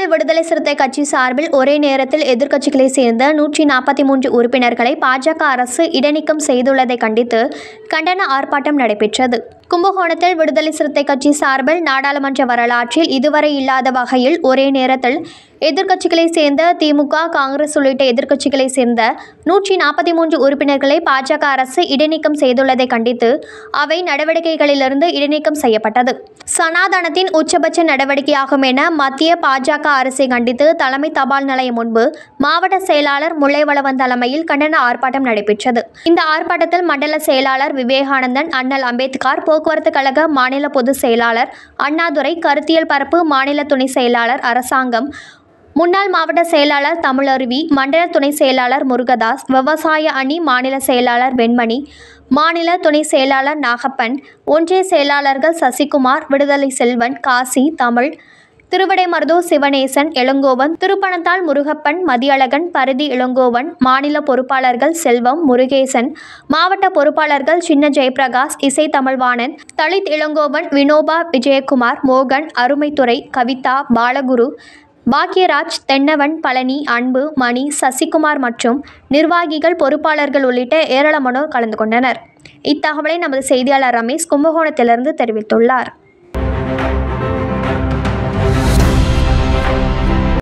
கும்பகோணத்தில் விடுதலை சிறுத்தை கட்சி சார்பில் ஒரே நேரத்தில் எதிர்க்கட்சிகளை சேர்ந்த நூற்றி நாற்பத்தி மூன்று உறுப்பினர்களை பாஜக அரசு இடைநீக்கம் செய்துள்ளதை கண்டித்து கண்டன ஆர்ப்பாட்டம் நடைபெற்றது கும்பகோணத்தில் விடுதலை சிறுத்தை கட்சி சார்பில் நாடாளுமன்ற வரலாற்றில் இதுவரை இல்லாத வகையில் ஒரே நேரத்தில் எதிர்க்கட்சிகளை சேர்ந்த திமுக காங்கிரஸ் உள்ளிட்ட எதிர்க்கட்சிகளை சேர்ந்த நூற்றி நாற்பத்தி மூன்று உறுப்பினர்களை பாஜக அரசு இடைநீக்கம் செய்துள்ளதை கண்டித்து அவை நடவடிக்கைகளிலிருந்து இடைநீக்கம் செய்யப்பட்டது சனாதனத்தின் உச்சபட்ச நடவடிக்கையாகும் என மத்திய பாஜக அரசை கண்டித்து தலைமை தபால் நிலையம் முன்பு மாவட்ட செயலாளர் முல்லைவளவன் தலைமையில் கண்டன ஆர்ப்பாட்டம் நடைபெற்றது இந்த ஆர்ப்பாட்டத்தில் மண்டல செயலாளர் விவேகானந்தன் அண்ணல் அம்பேத்கர் போக்குவரத்து கழக மாநில பொதுச் செயலாளர் அண்ணாதுரை கருத்தியல் பரப்பு மாநில துணை செயலாளர் அரசாங்கம் முன்னாள் மாவட்ட செயலாளர் தமிழருவி மண்டல துணை செயலாளர் முருகதாஸ் விவசாய அணி மாநில செயலாளர் வெண்மணி மாநில துணை செயலாளர் நாகப்பன் ஒன்றிய செயலாளர்கள் சசிகுமார் விடுதலை செல்வன் காசி தமிழ் திருவிடைமருதூர் சிவனேசன் இளங்கோவன் திருப்பணத்தாள் முருகப்பன் மதியழகன் பரிதி இளங்கோவன் மாநில பொறுப்பாளர்கள் செல்வம் முருகேசன் மாவட்ட பொறுப்பாளர்கள் சின்ன ஜெயபிரகாஷ் இசை தமிழ்வாணன் தலித் இளங்கோவன் வினோபா விஜயகுமார் மோகன் அருமைத்துறை கவிதா பாலகுரு பாக்யராஜ் தென்னவன் பழனி அன்பு மணி சசிகுமார் மற்றும் நிர்வாகிகள் பொறுப்பாளர்கள் உள்ளிட்ட ஏராளமானோர் கலந்து கொண்டனர் இத்தகவலை நமது செய்தியாளர் ரமேஷ் கும்பகோணத்திலிருந்து தெரிவித்துள்ளார்